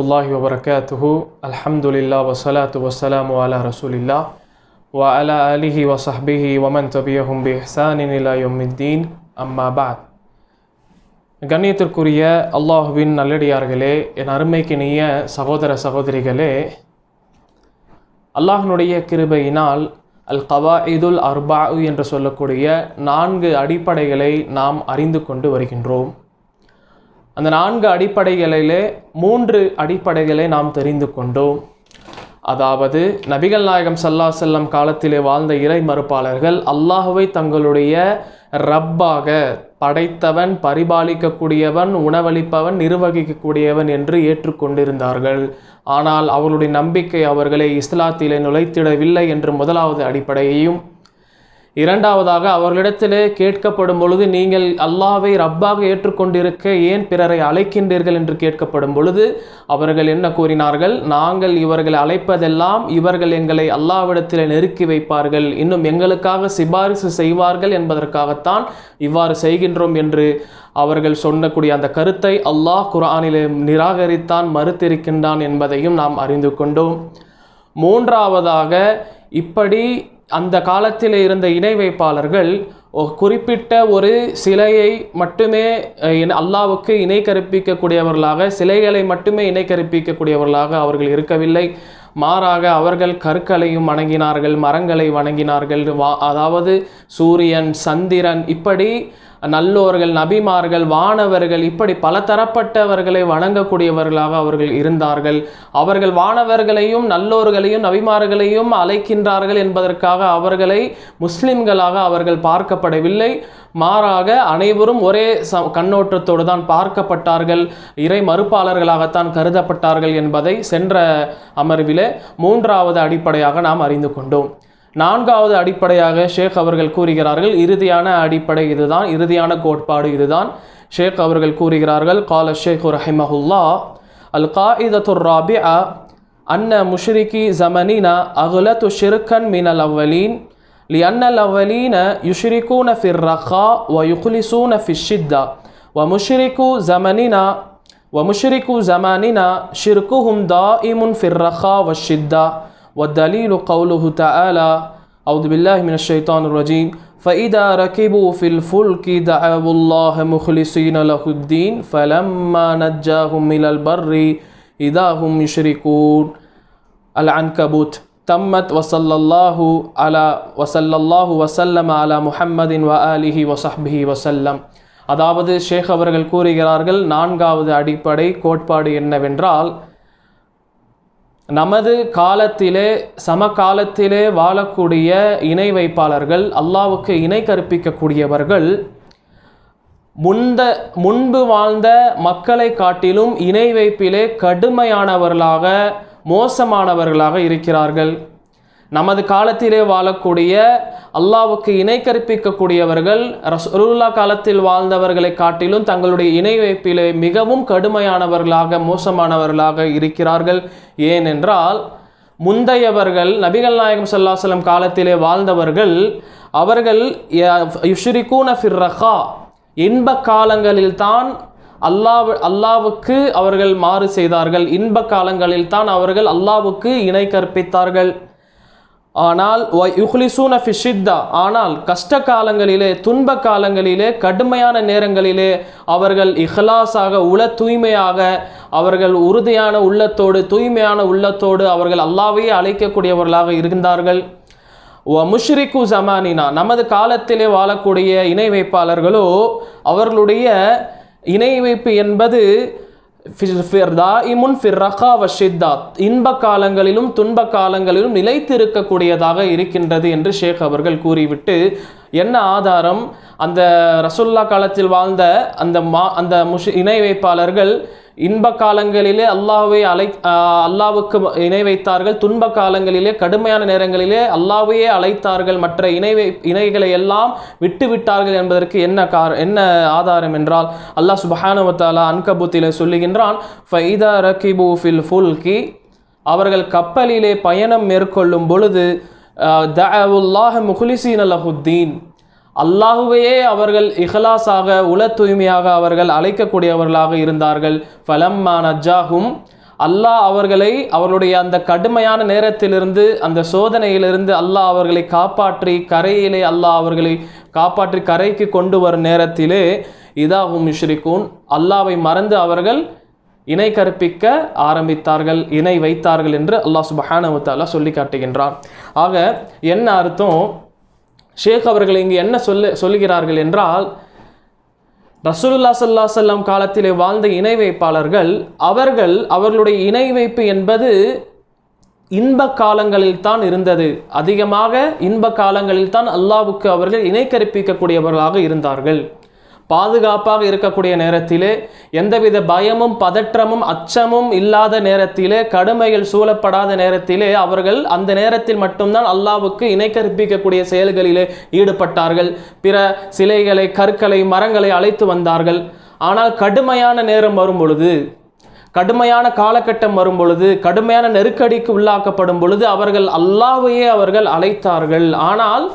الله وبركاته الحمد لله والصلاة والسلام على رسول الله وعلى آله وصحبه ومن تبعهم بإحسان إلى يوم الدين أما بعد கண்ணியத்திற்குரிய அல்லாஹுவின் நல்லடியார்களே என் அருமைக்கினிய சகோதர சகோதரிகளே அல்லாஹ்னுடைய கிருபையினால் அல் கவாயிதுல் அர்பாஉ என்று சொல்லக்கூடிய நான்கு அடிப்படைகளை நாம் அறிந்து கொண்டு வருகின்றோம் அந்த நான்கு அடிப்படைகளிலே மூன்று அடிப்படைகளை நாம் தெரிந்து கொண்டோம் அதாவது நபிகள் நாயகம் சல்லா செல்லம் காலத்திலே வாழ்ந்த இறை மறுப்பாளர்கள் அல்லாஹுவை தங்களுடைய ரப்பாக படைத்தவன் பரிபாலிக்கக்கூடியவன் உணவளிப்பவன் நிர்வகிக்கக்கூடியவன் என்று ஏற்றுக்கொண்டிருந்தார்கள் ஆனால் அவர்களுடைய நம்பிக்கை அவர்களை இஸ்லாத்திலே நுழைத்திடவில்லை என்று முதலாவது அடிப்படையையும் இரண்டாவதாக அவர்களிடத்திலே கேட்கப்படும் பொழுது நீங்கள் அல்லாவை ரப்பாக ஏற்றுக்கொண்டிருக்க ஏன் பிறரை அழைக்கின்றீர்கள் என்று கேட்கப்படும் பொழுது அவர்கள் என்ன கூறினார்கள் நாங்கள் இவர்களை அழைப்பதெல்லாம் இவர்கள் எங்களை அல்லாவிடத்தில் நெருக்கி வைப்பார்கள் இன்னும் எங்களுக்காக சிபாரிசு செய்வார்கள் என்பதற்காகத்தான் இவ்வாறு செய்கின்றோம் என்று அவர்கள் சொன்னக்கூடிய அந்த கருத்தை அல்லாஹ் குரானிலே நிராகரித்தான் மறுத்திருக்கின்றான் என்பதையும் நாம் அறிந்து கொண்டோம் மூன்றாவதாக இப்படி அந்த காலத்தில் இருந்த இணை வைப்பாளர்கள் குறிப்பிட்ட ஒரு சிலையை மட்டுமே அல்லாவுக்கு இணை கற்பிக்கக்கூடியவர்களாக சிலைகளை மட்டுமே இணை கற்பிக்கக்கூடியவர்களாக அவர்கள் இருக்கவில்லை மாறாக அவர்கள் கற்களையும் வணங்கினார்கள் மரங்களை வணங்கினார்கள் வா அதாவது சூரியன் சந்திரன் இப்படி நல்லோர்கள் நபிமார்கள் வானவர்கள் இப்படி பல தரப்பட்டவர்களை வணங்கக்கூடியவர்களாக அவர்கள் இருந்தார்கள் அவர்கள் வானவர்களையும் நல்லோர்களையும் நபிமார்களையும் அழைக்கின்றார்கள் என்பதற்காக அவர்களை முஸ்லிம்களாக அவர்கள் பார்க்கப்படவில்லை மாறாக அனைவரும் ஒரே ச கண்ணோட்டத்தோடு தான் பார்க்கப்பட்டார்கள் இறை மறுப்பாளர்களாகத்தான் கருதப்பட்டார்கள் என்பதை சென்ற அமர்விலே மூன்றாவது அடிப்படையாக நாம் அறிந்து கொண்டோம் நான்காவது அடிப்படையாக ஷேக் அவர்கள் கூறுகிறார்கள் இறுதியான அடிப்படை இதுதான் இறுதியான கோட்பாடு இதுதான் ஷேக் அவர்கள் கூறுகிறார்கள் கால ஷேக் ரஹிமஹுல்லா அல் காயிதத்துர் ராபிஆ அன்ன முஷ்ரிகி ஜமனினா அகுலத்து ஷிர்கன் மினல் அவ்வலீன் لأن الأولين يشركون في الرخاء ويخلصون في الشدة ومشركو زمننا ومشركو زماننا شركهم دائم في الرخاء والشدة والدليل قوله تعالى أعوذ بالله من الشيطان الرجيم فإذا ركبوا في الفلك دعوا الله مخلصين له الدين فلما نجاهم إلى البر إذا هم يشركون العنكبوت تمت وصلى الله على وصلى الله وسلم على محمد وآله وصحبه وسلم அதாவது ஷேக் அவர்கள் கூறுகிறார்கள் நான்காவது அடிப்படை கோட்பாடு என்னவென்றால் நமது காலத்திலே சமகாலத்திலே வாழக்கூடிய இணை வைப்பாளர்கள் அல்லாவுக்கு இணை கற்பிக்கக்கூடியவர்கள் முந்த முன்பு வாழ்ந்த மக்களை காட்டிலும் இணை வைப்பிலே கடுமையானவர்களாக மோசமானவர்களாக இருக்கிறார்கள் நமது காலத்திலே வாழக்கூடிய அல்லாவுக்கு இணை கற்பிக்கக்கூடியவர்கள் ரசூலுல்லா காலத்தில் வாழ்ந்தவர்களை காட்டிலும் தங்களுடைய இணை வைப்பிலே மிகவும் கடுமையானவர்களாக மோசமானவர்களாக இருக்கிறார்கள் ஏனென்றால் முந்தையவர்கள் நபிகள் நாயகம் சல்லாஹலம் காலத்திலே வாழ்ந்தவர்கள் அவர்கள் யுஷ்ரிகூன ஃபிர்ரஹா இன்ப காலங்களில் தான் அல்லாஹ் அல்லாவுக்கு அவர்கள் மாறு செய்தார்கள் இன்ப காலங்களில் தான் அவர்கள் அல்லாவுக்கு இணை கற்பித்தார்கள் ஆனால் யுஹ்லிசூன ஃபிஷித்தா ஆனால் கஷ்ட காலங்களிலே துன்ப காலங்களிலே கடுமையான நேரங்களிலே அவர்கள் இஹ்லாஸாக உள தூய்மையாக அவர்கள் உறுதியான உள்ளத்தோடு தூய்மையான உள்ளத்தோடு அவர்கள் அல்லாவையே அழைக்கக்கூடியவர்களாக இருந்தார்கள் முஷ்ரிக்கு ஜமானினா நமது காலத்திலே வாழக்கூடிய இணை வைப்பாளர்களோ அவர்களுடைய இணை வைப்பு என்பது தாயிமுன் ஃபிர் ரகா வஷித்தாத் இன்ப காலங்களிலும் துன்ப காலங்களிலும் நிலைத்திருக்கக்கூடியதாக இருக்கின்றது என்று ஷேக் அவர்கள் கூறிவிட்டு என்ன ஆதாரம் அந்த ரசுல்லா காலத்தில் வாழ்ந்த அந்த மா அந்த முஷ் இணை வைப்பாளர்கள் இன்ப காலங்களிலே அல்லாவை அழை அல்லாவுக்கு இணை வைத்தார்கள் துன்ப காலங்களிலே கடுமையான நேரங்களிலே அல்லாவையே அழைத்தார்கள் மற்ற இணை இணைகளை எல்லாம் விட்டு விட்டார்கள் என்பதற்கு என்ன கார் என்ன ஆதாரம் என்றால் அல்லாஹ் சுபஹானுவத்தாலா அன்கபுத்திலே சொல்லுகின்றான் ஃபைதா ரகிபு ஃபில் ஃபுல்கி அவர்கள் கப்பலிலே பயணம் மேற்கொள்ளும் பொழுது தஅவுல்லாஹ் முஹ்லிசீன் லஹுத்தீன் அல்லாஹுவையே அவர்கள் இஹ்லாஸாக உல தூய்மையாக அவர்கள் அழைக்கக்கூடியவர்களாக இருந்தார்கள் ஃபலம்மா நஜ்ஜாஹும் அல்லாஹ் அவர்களை அவர்களுடைய அந்த கடுமையான நேரத்திலிருந்து அந்த சோதனையிலிருந்து அல்லாஹ் அவர்களை காப்பாற்றி கரையிலே அல்லாஹ் அவர்களை காப்பாற்றி கரைக்கு கொண்டு வரும் நேரத்திலே இதாகும் முஷ்ரிகூன் அல்லாவை மறந்து அவர்கள் இணை கற்பிக்க ஆரம்பித்தார்கள் இணை வைத்தார்கள் என்று அல்லாஹ் சுபஹானஹு தஆலா சொல்லி காட்டுகின்றான் ஆக என்ன அர்த்தம் ஷேக் அவர்கள் இங்கு என்ன சொல்ல சொல்லுகிறார்கள் என்றால் ரசூலுல்லா ஸல்லல்லாஹு அலைஹி வஸல்லம் காலத்திலே வாழ்ந்த இணை வைப்பாளர்கள் அவர்கள் அவர்களுடைய இணை வைப்பு என்பது இன்ப காலங்களில் தான் இருந்தது அதிகமாக இன்ப காலங்களில் தான் அல்லாஹ்வுக்கு அவர்கள் இணை கற்பிக்கக்கூடியவர்களாக இருந்தார்கள் பாதுகாப்பாக இருக்கக்கூடிய நேரத்திலே எந்தவித பயமும் பதற்றமும் அச்சமும் இல்லாத நேரத்திலே கடுமைகள் சூழப்படாத நேரத்திலே அவர்கள் அந்த நேரத்தில் மட்டும்தான் அல்லாஹ்வுக்கு இணை கற்பிக்கக்கூடிய செயல்களிலே ஈடுபட்டார்கள் பிற சிலைகளை கற்களை மரங்களை அழைத்து வந்தார்கள் ஆனால் கடுமையான நேரம் வரும் பொழுது கடுமையான காலகட்டம் வரும் பொழுது கடுமையான நெருக்கடிக்கு உள்ளாக்கப்படும் பொழுது அவர்கள் அல்லாஹ்வையே அவர்கள் அழைத்தார்கள் ஆனால்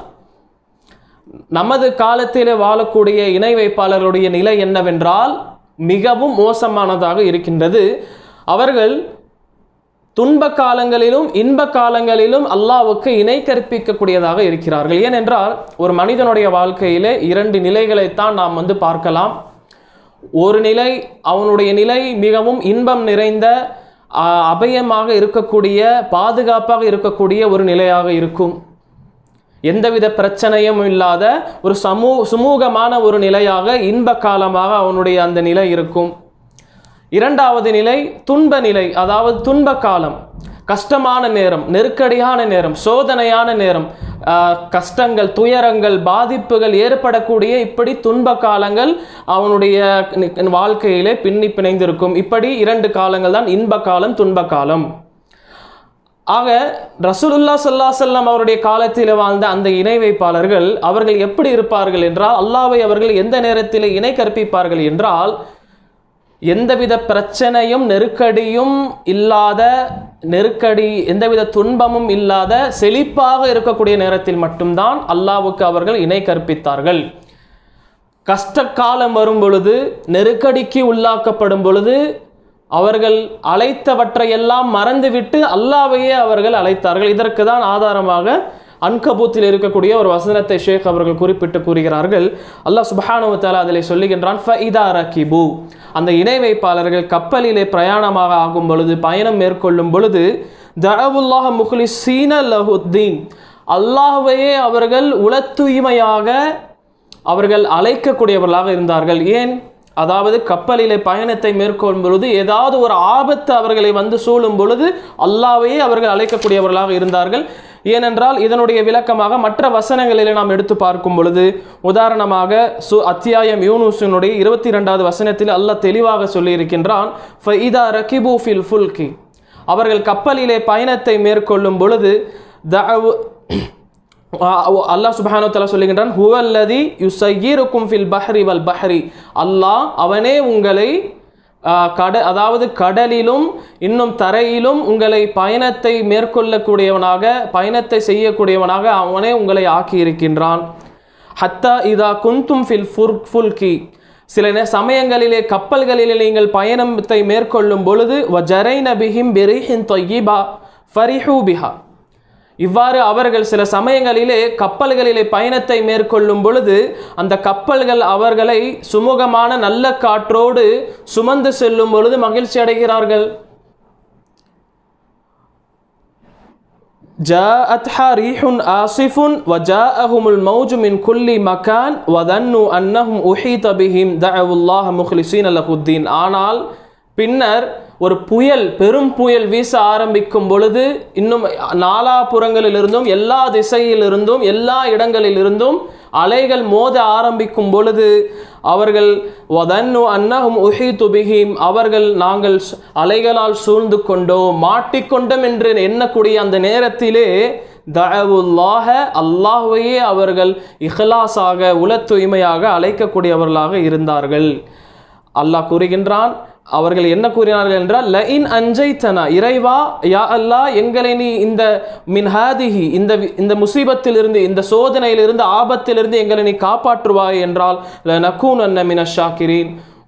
நமது காலத்திலே வாழக்கூடிய இணை வைப்பாளர்களுடைய நிலை என்னவென்றால் மிகவும் மோசமானதாக இருக்கின்றது அவர்கள் துன்ப காலங்களிலும் இன்ப காலங்களிலும் அல்லாஹ்வுக்கு இணை கற்பிக்கக்கூடியதாக இருக்கிறார்கள் ஏனென்றால் ஒரு மனிதனுடைய வாழ்க்கையிலே இரண்டு நிலைகளைத்தான் நாம் வந்து பார்க்கலாம் ஒரு நிலை அவனுடைய நிலை மிகவும் இன்பம் நிறைந்த ஆ, அபயமாக இருக்கக்கூடிய பாதுகாப்பாக இருக்கக்கூடிய ஒரு நிலையாக இருக்கும் எந்தவித பிரச்சனையும் இல்லாத ஒரு சமூ சுமூகமான ஒரு நிலையாக இன்ப காலமாக அவனுடைய அந்த நிலை இருக்கும் இரண்டாவது நிலை துன்ப நிலை அதாவது துன்ப காலம் கஷ்டமான நேரம் நெருக்கடியான நேரம் சோதனையான நேரம் ஆஹ், கஷ்டங்கள் துயரங்கள் பாதிப்புகள் ஏற்படக்கூடிய இப்படி துன்ப காலங்கள் அவனுடைய நி- வாழ்க்கையிலே பின்னி பிணைந்திருக்கும் இப்படி இரண்டு காலங்கள் தான் இன்ப காலம் துன்ப காலம் ஆக ரசூலுல்லா ஸல்லல்லாஹு அலைஹி வஸல்லம் அவருடைய காலத்தில் வாழ்ந்த அந்த இணை வைப்பாளர்கள் அவர்கள் எப்படி இருப்பார்கள் என்றால் அல்லாஹ்வை அவர்கள் எந்த நேரத்தில் இணை கற்பிப்பார்கள் என்றால் எந்தவித பிரச்சனையும் நெருக்கடியும் இல்லாத நெருக்கடி எந்தவித துன்பமும் இல்லாத செழிப்பாக இருக்கக்கூடிய நேரத்தில் மட்டும்தான் அல்லாஹ்வுக்கு அவர்கள் இணை கற்பித்தார்கள் கஷ்ட காலம் வரும் பொழுது நெருக்கடிக்கு உள்ளாக்கப்படும் பொழுது அவர்கள் அழைத்தவற்றையெல்லாம் மறந்துவிட்டு அல்லாவையே அவர்கள் அழைத்தார்கள் இதற்கு தான் ஆதாரமாக அன்கபூத்தில் இருக்கக்கூடிய ஒரு வசனத்தை ஷேக் அவர்கள் குறிப்பிட்டு கூறுகிறார்கள் அல்லாஹ் சுப்ஹானஹு வ தஆலா அதிலே சொல்லுகின்றான் ஃபஇதா ரகிபு அந்த இணை வைப்பாளர்கள் கப்பலிலே பிரயாணமாக ஆகும் பொழுது பயணம் மேற்கொள்ளும் பொழுது தஅவுல்லாஹ் முஹ்லிஸீன லஹுத்தீன் அல்லாஹ்வையே அவர்கள் உள தூய்மையாக அவர்கள் அழைக்கக்கூடியவர்களாக இருந்தார்கள் ஏன் அதாவது கப்பலிலே பயணத்தை மேற்கொள்ளும் பொழுது ஏதாவது ஒரு ஆபத்து அவர்களை வந்து சூழும் பொழுது அல்லாவையே அவர்கள் அழைக்கக்கூடியவர்களாக இருந்தார்கள் ஏனென்றால் இதனுடைய விளக்கமாக மற்ற வசனங்களிலே நாம் எடுத்து பார்க்கும் பொழுது உதாரணமாக சு அத்தியாயம் யூனுஸினுடைய இருபத்தி ரெண்டாவது வசனத்தில் அல்லாஹ் தெளிவாக சொல்லியிருக்கின்றான் ஃபஇதா ரகிபு ஃபில் ஃபுல்கி அவர்கள் கப்பலிலே பயணத்தை மேற்கொள்ளும் பொழுது தஅவு அல்லாஹ் சுப்ஹானஹு வ தஆலா சொல்லுகின்றான் ஹுவல்லதி யுஸய்யிருக்கும் ஃபில் பஹ்ரி வல் பஹ்ரி அல்லாஹ் அவனே உங்களை ஆ, கட அதாவது கடலிலும் இன்னும் தரையிலும் உங்களை பயணத்தை மேற்கொள்ளக்கூடியவனாக பயணத்தை செய்யக்கூடியவனாக அவனே உங்களை ஆக்கி இருக்கின்றான் ஹத்தா இதா குந்தும் ஃபில் ஃபுர் ஃபுல்கி சில நே- சமயங்களிலே கப்பல்களிலே நீங்கள் பயணத்தை மேற்கொள்ளும் பொழுது வ ஜரைன பிஹிம் பிரிஹின் தொய்யிபா ஃபரிஹூ பிஹா இவ்வாறு அவர்கள் சில சமயங்களிலே கப்பல்களிலே பயணத்தை மேற்கொள்ளும் பொழுது அந்த கப்பல்கள் அவர்களை சுமூகமான நல்ல காற்றோடு சுமந்து செல்லும் பொழுது மகிழ்ச்சி அடைகிறார்கள் جاءتها ريح آصف وجاءهم الموج من كل مكان وظنوا أنهم أحيط بهم دعوا الله مخلصين له الدين ஆனால் பின்னர் ஒரு புயல் பெரும் புயல் வீச ஆரம்பிக்கும் பொழுது இன்னும் நாலாபுறங்களிலிருந்தும் எல்லா திசையிலிருந்தும் எல்லா இடங்களிலிருந்தும் அலைகள் மோத ஆரம்பிக்கும் பொழுது அவர்கள் வதன்னு அன்னஹும் உஹீது பிஹிம் அவர்கள் நாங்கள் சு- அலைகளால் சூழ்ந்து கொண்டோம் மாட்டிக்கொண்டோம் என்று எண்ணக்கூடிய அந்த நேரத்திலே தஅவுல்லாஹ அல்லாஹ்வையே அவர்கள் இஹ்லாஸாக உல தூய்மையாக அழைக்கக்கூடியவர்களாக இருந்தார்கள் அல்லாஹ் கூறுகின்றான் அவர்கள் என்ன கூறினார்கள் என்றால் லஇன் அஞ்சைத்தனா இறைவா யா அல்லாஹ் எங்களை நீ இந்த மின்ஹாதிஹி இந்த வி- இந்த முசீபத்திலிருந்து இந்த சோதனையிலிருந்து ஆபத்திலிருந்து எங்களை நீ காப்பாற்றுவாய் என்றால் நக்கூன் அன்ன மின ஷாக்கிரீன்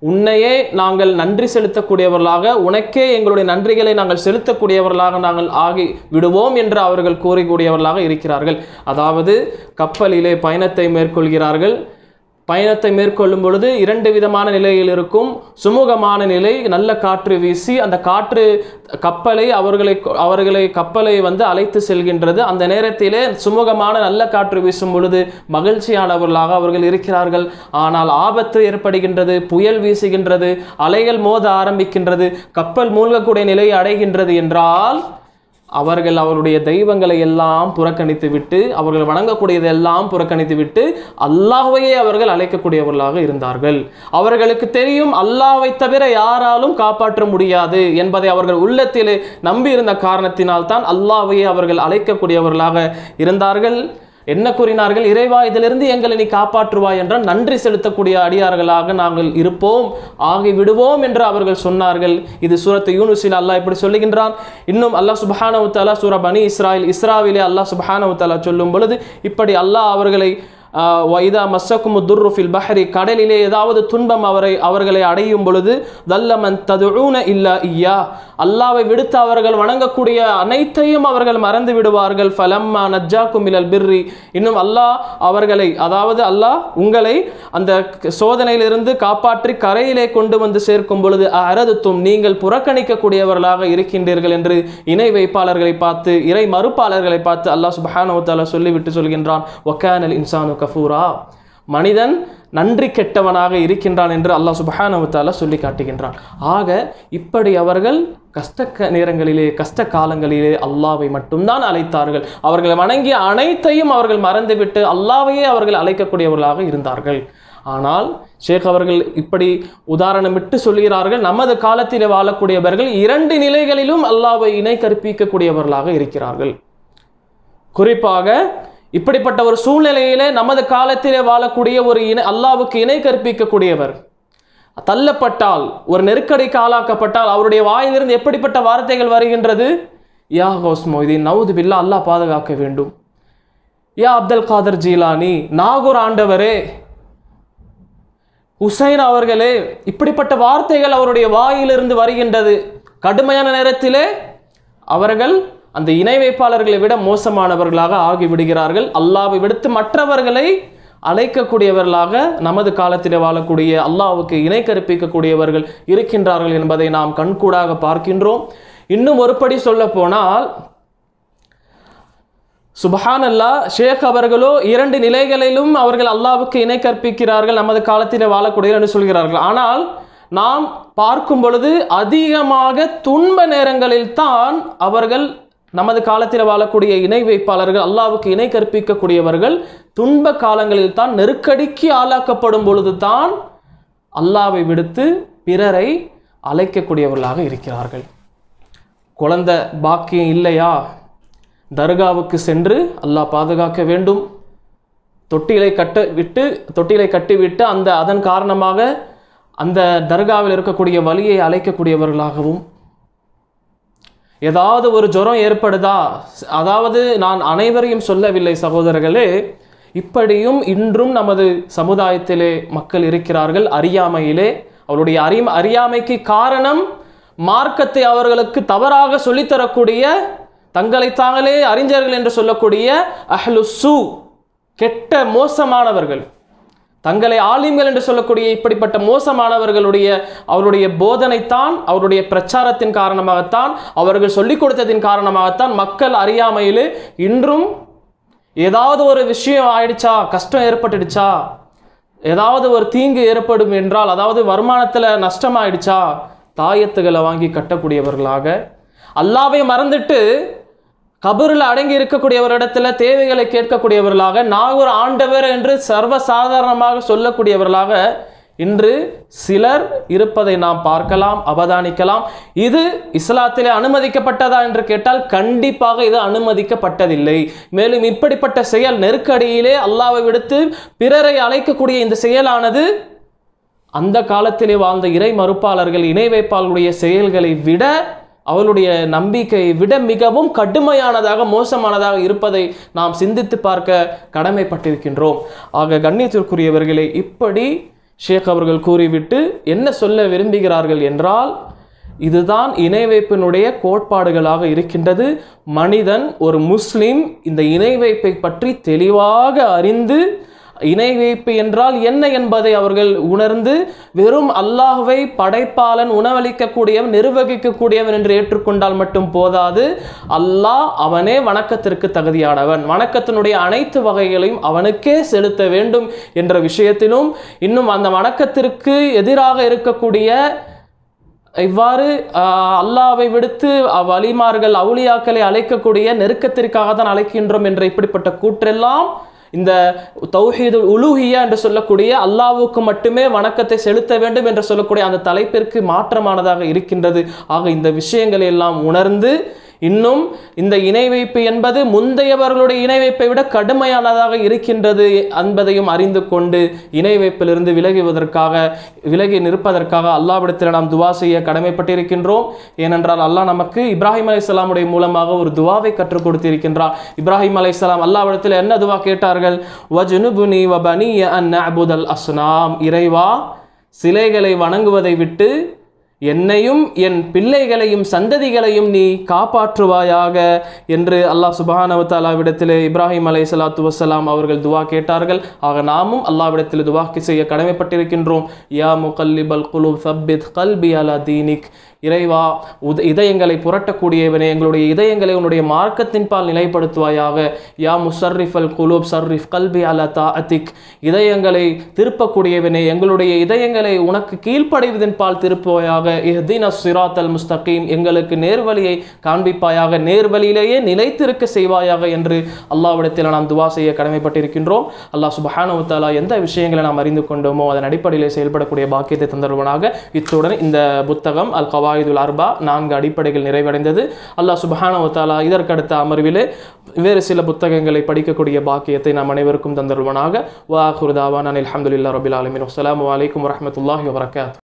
உன்னையே நாங்கள் நன்றி செலுத்தக்கூடியவர்களாக உனக்கே எங்களுடைய நன்றிகளை நாங்கள் செலுத்தக்கூடியவர்களாக நாங்கள் ஆகி விடுவோம் என்று அவர்கள் கூறக்கூடியவர்களாக இருக்கிறார்கள் அதாவது கப்பலிலே பயணத்தை மேற்கொள்கிறார்கள் பயணத்தை மேற்கொள்ளும் பொழுது இரண்டு விதமான நிலையில் இருக்கும் சுமூகமான நிலை நல்ல காற்று வீசி அந்த காற்று கப்பலை அவர்களை அவர்களை கப்பலை வந்து அழைத்து செல்கின்றது அந்த நேரத்திலே சுமூகமான நல்ல காற்று வீசும் பொழுது மகிழ்ச்சியானவர்களாக அவர்கள் இருக்கிறார்கள் ஆனால் ஆபத்து ஏற்படுகின்றது புயல் வீசுகின்றது அலைகள் மோத ஆரம்பிக்கின்றது கப்பல் மூழ்கக்கூடிய நிலையை அடைகின்றது என்றால் அவர்கள் அவருடைய தெய்வங்களை எல்லாம் புறக்கணித்து விட்டு அவர்கள் வணங்கக்கூடியதெல்லாம் புறக்கணித்து விட்டு அல்லாஹ்வையே அவர்கள் அழைக்கக்கூடியவர்களாக இருந்தார்கள் அவர்களுக்கு தெரியும் அல்லாஹ்வை தவிர யாராலும் காப்பாற்ற முடியாது என்பதை அவர்கள் உள்ளத்திலே நம்பியிருந்த காரணத்தினால் தான் அல்லாஹ்வையே அவர்கள் அழைக்கக்கூடியவர்களாக இருந்தார்கள் என்ன கூறினார்கள் இறைவா இதிலிருந்து எங்களை நீ காப்பாற்றுவாய் என்றால் நன்றி செலுத்தக்கூடிய அடியார்களாக நாங்கள் இருப்போம் ஆகி விடுவோம் என்று அவர்கள் சொன்னார்கள் இது சூரத்து யூனுஸில் அல்லாஹ் இப்படி சொல்லுகின்றான் இன்னும் அல்லாஹ் சுபஹானவு தஆலா சூரா பனி இஸ்ராயில் இஸ்ராவிலே அல்லாஹ் சுபஹானவு தஆலா சொல்லும் பொழுது இப்படி அல்லாஹ் அவர்களை ஆஹ், வைதா மஸ்ஸக்கும் துர்ரு ஃபில் பஹரி கடலிலே ஏதாவது துன்பம் அவரை அவர்களை அடையும் பொழுது தல்லமன் ததுஊன இல்லா ஐயா அல்லாவை விடுத்து அவர்கள் வணங்கக்கூடிய அனைத்தையும் அவர்கள் மறந்து விடுவார்கள் ஃபலம்மா நஜ்ஜாக்கும் மிலல் பிர்ரி இன்னும் அல்லாஹ் அவர்களை அதாவது அல்லாஹ் உங்களை அந்த சோதனையிலிருந்து காப்பாற்றி கரையிலே கொண்டு வந்து சேர்க்கும் பொழுது அரதுத்தும் நீங்கள் புறக்கணிக்கக்கூடியவர்களாக இருக்கின்றீர்கள் என்று இணை வைப்பாளர்களை பார்த்து இறை மறுப்பாளர்களை பார்த்து அல்லாஹ் சுப்ஹானஹு தஆலா சொல்லிவிட்டு சொல்கின்றான் ஒக்கானல் இன்சானு கஃபூரா மனிதன் நன்றி கெட்டவனாக இருக்கின்றான் என்று அல்லாஹ் சுப்ஹானஹு தஆலா சொல்லி காட்டுகின்றான் ஆக இப்படி அவர்கள் கஷ்ட க- நேரங்களிலே கஷ்ட காலங்களிலே அல்லாவை மட்டும்தான் அழைத்தார்கள் அவர்கள் வணங்கிய அனைத்தையும் அவர்கள் மறந்துவிட்டு அல்லாவையே அவர்கள் அழைக்கக்கூடியவர்களாக இருந்தார்கள் ஆனால் ஷேக் அவர்கள் இப்படி உதாரணமிட்டு சொல்கிறார்கள் நமது காலத்திலே வாழக்கூடியவர்கள் இரண்டு நிலைகளிலும் அல்லாவை இணை கற்பிக்கக்கூடியவர்களாக இருக்கிறார்கள் குறிப்பாக இப்படிப்பட்ட ஒரு சூழ்நிலையிலே நமது காலத்திலே வாழக்கூடிய ஒரு இணை அல்லாவுக்கு இணை கற்பிக்கக்கூடியவர் தள்ளப்பட்டால் ஒரு நெருக்கடிக்கு ஆளாக்கப்பட்டால் அவருடைய வாயிலிருந்து எப்படிப்பட்ட வார்த்தைகள் வருகின்றது யா ஹோஸ் மொய்தீன் நவுது பில்லா அல்லாஹ் பாதுகாக்க வேண்டும் யா அப்துல் காதர் ஜீலானி நாகூர் ஆண்டவரே ஹுசைன் அவர்களே இப்படிப்பட்ட வார்த்தைகள் அவருடைய வாயிலிருந்து வருகின்றது கடுமையான நேரத்திலே அவர்கள் அந்த இணை வைப்பாளர்களை விட மோசமானவர்களாக ஆகிவிடுகிறார்கள் அல்லாவை விடுத்து மற்றவர்களை அழைக்கக்கூடியவர்களாக நமது காலத்திலே வாழக்கூடிய அல்லாஹ்வுக்கு இணை கற்பிக்கக்கூடியவர்கள் இருக்கின்றார்கள் என்பதை நாம் கண்கூடாக பார்க்கின்றோம் இன்னும் ஒருபடி சொல்ல போனால் சுபஹான் அல்லாஹ் ஷேக் அவர்களோ இரண்டு நிலைகளிலும் அவர்கள் அல்லாஹ்வுக்கு இணை கற்பிக்கிறார்கள் நமது காலத்திலே வாழக்கூடிய என்று சொல்கிறார்கள் ஆனால் நாம் பார்க்கும் பொழுது அதிகமாக துன்ப நேரங்களில் தான் அவர்கள் நமது காலத்தில் வாழக்கூடிய இணை வைப்பாளர்கள் அல்லாஹ்வுக்கு இணை கற்பிக்கக்கூடியவர்கள் துன்ப காலங்களில் தான் நெருக்கடிக்கு ஆளாக்கப்படும் பொழுது தான் அல்லாவை விடுத்து பிறரை அழைக்கக்கூடியவர்களாக இருக்கிறார்கள் குழந்தை பாக்கியம் இல்லையா தர்காவுக்கு சென்று அல்லாஹ் பாதுகாக்க வேண்டும் தொட்டிலை கட்ட விட்டு தொட்டிலை கட்டிவிட்டு அந்த அதன் காரணமாக அந்த தர்காவில் இருக்கக்கூடிய வலியை அழைக்கக்கூடியவர்களாகவும் ஏதாவது ஒரு ஜுரம் ஏற்படுதா அதாவது நான் அனைவரையும் சொல்லவில்லை சகோதரர்களே இப்படியும் இன்றும் நமது சமுதாயத்திலே மக்கள் இருக்கிறார்கள் அறியாமையிலே அவருடைய அறி அறியாமைக்கு காரணம் மார்க்கத்தை அவர்களுக்கு தவறாக சொல்லித்தரக்கூடிய தங்களை தாங்களே அறிஞர்கள் என்று சொல்லக்கூடிய அஹ்லு சூ கெட்ட மோசமானவர்கள் தங்களை ஆலிம்கள் என்று சொல்லக்கூடிய இப்படிப்பட்ட மோசமானவர்களுடைய அவருடைய போதனைத்தான் அவருடைய பிரச்சாரத்தின் காரணமாகத்தான் அவர்கள் சொல்லிக் கொடுத்ததின் காரணமாகத்தான் மக்கள் அறியாமையிலே இன்றும் ஏதாவது ஒரு விஷயம் ஆயிடுச்சா கஷ்டம் ஏற்பட்டுடுச்சா ஏதாவது ஒரு தீங்கு ஏற்படும் என்றால் அதாவது வருமானத்தில் நஷ்டமாயிடுச்சா தாயத்துகளை வாங்கி கட்டக்கூடியவர்களாக அல்லாவை மறந்துட்டு கபரில் அடங்கி இருக்கக்கூடியவரிடத்துல தேவைகளை கேட்கக்கூடியவர்களாக நான் ஒரு ஆண்டவர் என்று சர்வ சாதாரணமாக சொல்லக்கூடியவர்களாக இன்று சிலர் இருப்பதை நாம் பார்க்கலாம் அவதானிக்கலாம் இது இஸ்லாத்திலே அனுமதிக்கப்பட்டதா என்று கேட்டால் கண்டிப்பாக இது அனுமதிக்கப்பட்டதில்லை மேலும் இப்படிப்பட்ட செயல் நெருக்கடியிலே அல்லாவை விடுத்து பிறரை அழைக்கக்கூடிய இந்த செயலானது அந்த காலத்திலே வாழ்ந்த இறை மறுப்பாளர்கள் இணை வைப்பாளர்களுடைய செயல்களை விட அவளுடைய நம்பிக்கையை விட மிகவும் கடுமையானதாக மோசமானதாக இருப்பதை நாம் சிந்தித்து பார்க்க கடமைப்பட்டிருக்கின்றோம் ஆக கண்ணியத்திற்குரியவர்களே இப்படி ஷேக் அவர்கள் கூறிவிட்டு என்ன சொல்ல விரும்புகிறார்கள் என்றால் இதுதான் இணை வைப்பினுடைய கோட்பாடுகளாக இருக்கின்றது மனிதன் ஒரு முஸ்லிம் இந்த இணை வைப்பை பற்றி தெளிவாக அறிந்து இணை வைப்பு என்றால் என்ன என்பதை அவர்கள் உணர்ந்து வெறும் அல்லாஹ்வை படைப்பாளன் உணவளிக்கக்கூடியவன் நிர்வகிக்கக்கூடியவன் என்று ஏற்றுக்கொண்டால் மட்டும் போதாது அல்லாஹ் அவனே வணக்கத்திற்கு தகுதியானவன் வணக்கத்தினுடைய அனைத்து வகைகளையும் அவனுக்கே செலுத்த வேண்டும் என்ற விஷயத்திலும் இன்னும் அந்த வணக்கத்திற்கு எதிராக இருக்கக்கூடிய இவ்வாறு ஆஹ், அல்லாவை விடுத்து வலிமார்கள் அவுலியாக்களை அழைக்கக்கூடிய நெருக்கத்திற்காக தான் அழைக்கின்றோம் என்ற இப்படிப்பட்ட கூற்றெல்லாம் இந்த தௌஹீதுல் உலூஹியா என்று சொல்லக்கூடிய அல்லாஹ்வுக்கு மட்டுமே வணக்கத்தை செலுத்த வேண்டும் என்று சொல்லக்கூடிய அந்த தலைப்பிற்கு மாற்றமானதாக இருக்கின்றது ஆக இந்த விஷயங்களை எல்லாம் உணர்ந்து இன்னும் இந்த இணை வைப்பு என்பது முந்தையவர்களுடைய இணை வைப்பை விட கடுமையானதாக இருக்கின்றது என்பதையும் அறிந்து கொண்டு இணை வைப்பிலிருந்து விலகுவதற்காக விலகி நிற்பதற்காக அல்லாவிடத்தில் நாம் துவா செய்ய கடமைப்பட்டிருக்கின்றோம் ஏனென்றால் அல்லாஹ் நமக்கு இப்ராஹிம் அலைஹிஸ்ஸலாமுடைய மூலமாக ஒரு துவாவை கற்றுக் கொடுத்திருக்கின்றார் இப்ராஹிம் அலைஹிஸ்ஸலாம் அல்லாவிடத்தில் என்ன துவா கேட்டார்கள் வஜ்னுபுனி வபனிய அன் நஅபுதல் அஸ்னாம் இறைவா சிலைகளை வணங்குவதை விட்டு என்னையும் என் பிள்ளைகளையும் சந்ததிகளையும் நீ காப்பாற்றுவாயாக என்று அல்லாஹ் சுபஹானஹு தஆலாவிடத்திலே இப்ராஹிம் அலை சலாத்து வசலாம் அவர்கள் துவா கேட்டார்கள் ஆக நாமும் அல்லாவிடத்தில் துவா செய்ய கடமைப்பட்டிருக்கின்றோம் யா முகல்லிபல் குலூப் சப்பித் கல்பி அலா தீனிக் இறைவா உத இதயங்களை புரட்டக்கூடியவனே எங்களுடைய இதயங்களை உன்னுடைய மார்க்கத்தின் பால் நிலைப்படுத்துவாயாக யா முசர்ரிஃபல் குலூப் சர்ரிஃப் கல்பி அலா தாஅத்திக் இதயங்களை திருப்பக்கூடியவனே எங்களுடைய இதயங்களை உனக்கு கீழ்ப்படைவதன் பால் திருப்புவாயாக இஹ்தின சிராத்தல் முஸ்தகீம் எங்களுக்கு நேர்வழியை காண்பிப்பாயாக நேர்வழியிலேயே நிலைத்திருக்க செய்வாயாக என்று அல்லாஹ்விடத்தில் நாம் துவா செய்ய கடமைப்பட்டிருக்கின்றோம் அல்லாஹ் சுபஹானஹு தஆலா எந்த விஷயங்களை நாம் அறிந்து கொண்டோமோ அதன் அடிப்படையில் செயல்படக்கூடிய பாக்கியத்தை தந்தருவனாக இத்துடன் இந்த புத்தகம் அல் கவாயிதுல் அர்பா நான்கு அடிப்படைகள் நிறைவடைந்தது அல்லாஹ் சுபஹானஹு தஆலா இதற்கடுத்த அமர்விலே வேறு சில புத்தகங்களை படிக்கக்கூடிய பாக்கியத்தை நாம் அனைவருக்கும் தந்தருவனாக வாஹுர் தாவான் அல்ஹம்துலில்லாஹி ரபில் ஆலமீன் அஸ்ஸலாமு அலைக்கும் வரஹ்மத்துல்லாஹி வபரகாத்துஹு